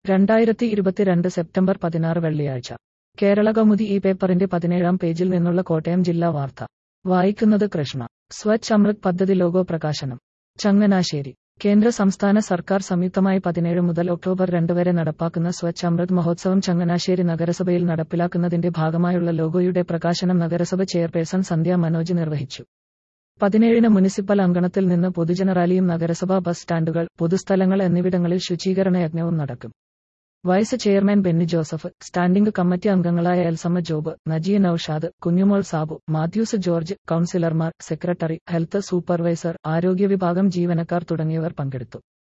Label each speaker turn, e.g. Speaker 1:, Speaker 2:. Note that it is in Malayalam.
Speaker 1: രണ്ടായിരത്തി ഇരുപത്തിരണ്ട് സെപ്റ്റംബർ പതിനാറ് വെള്ളിയാഴ്ച കേരളകൗമുദി ഈ പേപ്പറിന്റെ പതിനേഴാം പേജിൽ നിന്നുള്ള കോട്ടയം ജില്ലാ വാർത്ത വായിക്കുന്നത് കൃഷ്ണ സ്വച്ഛ് അമൃത് പദ്ധതി ലോഗോ പ്രകാശനം ചങ്ങനാശ്ശേരി കേന്ദ്ര സംസ്ഥാന സർക്കാർ സംയുക്തമായി പതിനേഴ് മുതൽ ഒക്ടോബർ രണ്ട് വരെ നടപ്പാക്കുന്ന സ്വച്ഛ് അമൃത് മഹോത്സവം ചങ്ങനാശ്ശേരി നഗരസഭയിൽ നടപ്പിലാക്കുന്നതിന്റെ ഭാഗമായുള്ള ലോഗോയുടെ പ്രകാശനം നഗരസഭ ചെയർപേഴ്സൺ സന്ധ്യ മനോജ് നിർവഹിച്ചു പതിനേഴിന് മുനിസിപ്പൽ അങ്കണത്തിൽ നിന്ന് പൊതുജന റാലിയും നഗരസഭാ ബസ് സ്റ്റാൻഡുകൾ പൊതുസ്ഥലങ്ങൾ എന്നിവിടങ്ങളിൽ ശുചീകരണ യജ്ഞവും നടക്കും vice chairman Benny Joseph standing committee അംഗങ്ങളായ Elsamma Job Najiya Noushad Kunjumol Sabu Mathews George കൌൺസിലർമാർ സെക്രട്ടറി ഹെൽത്ത് സൂപ്പർവൈസർ ആരോഗ്യ വിഭാഗം ജീവനക്കാർ തുടങ്ങിയവർ പങ്കെടുത്തു